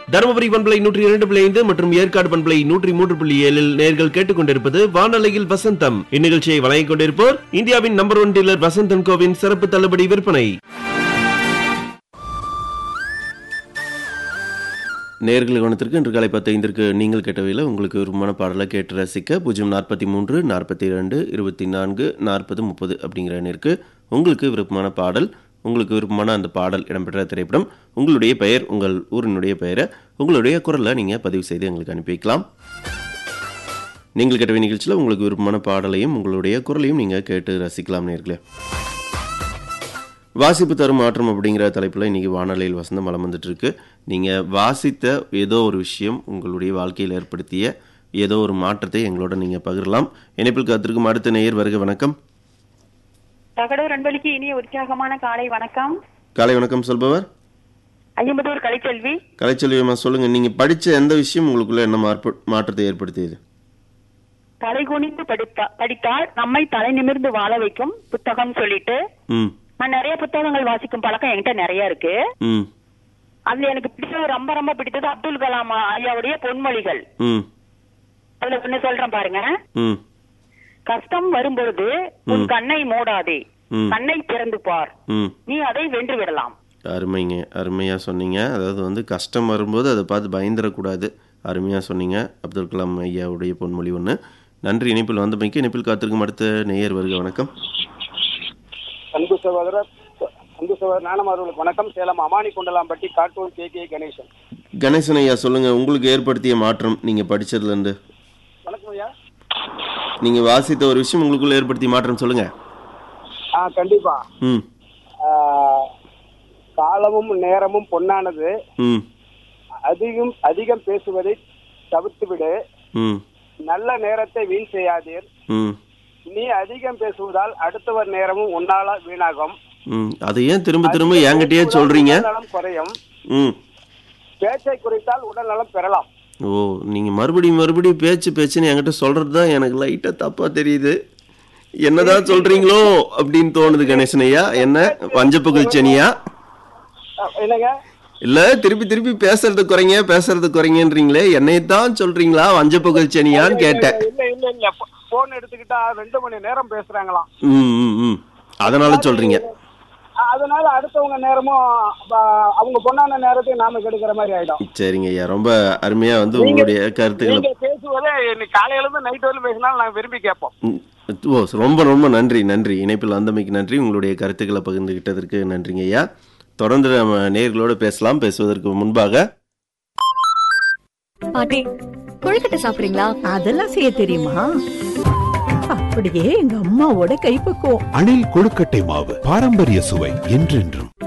தருமபுரி பண்பலை நூற்றி இரண்டு புள்ளி ஐந்து மற்றும் ஏற்காடு பண்பலை நூற்றி மூன்று புள்ளி ஏழில் நேர்கள் கேட்டுக்கொண்டிருப்பது வானொலியில் வசந்தம் இந்நிகழ்ச்சியை வழங்கிக் கொண்டிருப்போர் இந்தியாவின் நம்பர் ஒன் டீலர் வசந்தன் கோவின் சிறப்பு தள்ளுபடி விற்பனை நேர்கள் கவனத்திற்கு இன்று காலை பத்து ஐந்திற்கு நீங்கள் கேட்டவையில் உங்களுக்கு விருப்பமான பாடலை கேட்டு ரசிக்க பூஜ்ஜியம் நாற்பத்தி மூன்று நாற்பத்தி இரண்டு இருபத்தி நான்கு நாற்பது முப்பது அப்படிங்கிற எண்ணிற்கு உங்களுக்கு விருப்பமான பாடல் உங்களுக்கு விருப்பமான அந்த பாடல் இடம்பெற்ற திரைப்படம் உங்களுடைய பெயர் உங்கள் ஊரினுடைய பெயரை உங்களுடைய குரலை நீங்கள் பதிவு செய்து எங்களுக்கு அனுப்பி வைக்கலாம் நீங்கள் கேட்டவை நிகழ்ச்சியில் உங்களுக்கு விருப்பமான பாடலையும் உங்களுடைய குரலையும் நீங்கள் கேட்டு ரசிக்கலாம் நேர்களே வாசிப்பு தரும் மாற்றம் அப்படிங்கிற தலைப்பில் இன்றைக்கி வானொலியில் வசந்தம் வளம் வந்துட்டு இருக்கு நீங்கள் வாசித்த ஏதோ ஒரு விஷயம் உங்களுடைய வாழ்க்கையில் ஏற்படுத்திய ஏதோ ஒரு மாற்றத்தை எங்களோட நீங்கள் பகிரலாம் இணைப்பில் காத்திருக்கும் அடுத்த நேயர் வருக வணக்கம் தகடூர் அன்பளிக்கு இனிய உற்சாகமான காலை வணக்கம் காலை வணக்கம் சொல்பவர் ஐம்பதூர் கலைச்செல்வி கலைச்செல்வியம்மா சொல்லுங்கள் நீங்கள் படித்த எந்த விஷயம் உங்களுக்குள்ள என்ன மாற்ப மாற்றத்தை ஏற்படுத்தியது தலை குனிந்து படித்தா படித்தால் நம்மை தலை நிமிர்ந்து வாழ வைக்கும் புத்தகம் சொல்லிட்டு ம் நான் நிறைய புத்தகங்கள் வாசிக்கும் பழக்கம் என்கிட்ட நிறைய இருக்கு ம் அதுல எனக்கு பிடிச்சது ரொம்ப ரொம்ப பிடித்தது அப்துல் கலாம் ஐயாவுடைய பொன்மொழிகள் ம் அதுல ஒண்ணு சொல்றேன் பாருங்க ம் கஷ்டம் வரும்பொழுது உன் கண்ணை மூடாதே ம். கண்ணை திறந்து பார் ம் நீ அதை வென்று விடலாம் அருமைங்க அருமையாக சொன்னீங்க அதாவது வந்து கஷ்டம் வரும்போது அதை பார்த்து பயந்துடக்கூடாது அருமையாக சொன்னீங்க அப்துல் கலாம் ஐயாவுடைய பொன்மொழி ஒன்று நன்றி இணைப்பில் வந்தமைக்கு இணைப்பில் காத்திருக்கும் அடுத்த நேயர் வருக வணக்கம் அன்பு சகோதரர் அன்பு சகோதரர் நானம் அவர்களுக்கு வணக்கம் சேலம் அமானி குண்டலாம்பட்டி காட்டூர் கே கே கணேசன் கணேசன் ஐயா சொல்லுங்கள் உங்களுக்கு ஏற்படுத்திய மாற்றம் நீங்கள் படித்ததுலேருந்து வணக்கம் ஐயா நீங்கள் வாசித்த ஒரு விஷயம் உங்களுக்குள்ள ஏற்படுத்திய மாற்றம் சொல்லுங்கள் ஆ கண்டிப்பா ம் ஆ, காலமும் நேரமும் பொன்னானது ம் அதிகம் அதிகம் பேசுவதை தவிர்த்துவிடு ம் நல்ல நேரத்தை வீண் செய்யாதீர் ம் நீ அதிகம் பேசுவதால் அடுத்தவர் நேரமும் உன்னால வீணாகும் ம் அதை ஏன் திரும்ப திரும்ப என்கிட்டயே சொல்கிறீங்க உடல்நலம் குறையும் ம் பேச்சை குறைத்தால் உடல் நலம் பெறலாம் ஓ நீங்கள் மறுபடியும் மறுபடியும் பேச்சு பேச்சுன்னு என்கிட்ட சொல்கிறது தான் எனக்கு லைட்டாக தப்பாக தெரியுது என்னதான் சொல்கிறீங்களோ அப்படின்னு தோணுது கணேசன் ஐயா என்ன வஞ்சப்புகழ் சனியா ஆ, என்னங்க இல்லை திருப்பி திருப்பி பேசுறது குறைங்க பேசுறது குறைங்கன்றீங்களே என்னைத்தான் சொல்கிறீங்களா வஞ்சப்புகழ் சனியான்னு கேட்டேன் இல்ல இல்ல இல்ல போன் எடுத்துக்கிட்டா ரெண்டு மணி நேரம் பேசுறாங்களாம் ம் ம் ம் அதனால சொல்கிறீங்க அதனால அடுத்தவங்க நேரமும் ப- அவங்க பொண்ணான நேரத்தையும் நாம கெடுக்கிற மாதிரி ஆயிடும் சரிங்க ஐயா ரொம்ப அருமையாக வந்து உங்களுடைய கருத்துக்களை நீங்க பேசுவதே இன்னைக்கு காலையில இருந்து நைட் வரையும் பேசினாலும் நாங்க விரும்பி கேட்போம் ம், ஓ ரொம்ப ரொம்ப நன்றி நன்றி இணைப்பில் வந்தமைக்கு நன்றி உங்களுடைய கருத்துக்களை பகிர்ந்துகிட்டதற்கு நன்றிங்க ஐயா தொடர்ந்து நம்ம நேர்களோடு பேசலாம் பேசுவதற்கு முன்பாக பாட்டி கொழுக்கட்டை சாப்பிடுறீங்களா அதெல்லாம் செய்ய தெரியுமா அப்படியே எங்க அம்மாவோட கைப்பக்குவம் அணில் கொழுக்கட்டை மாவு பாரம்பரிய சுவை என்றென்றும்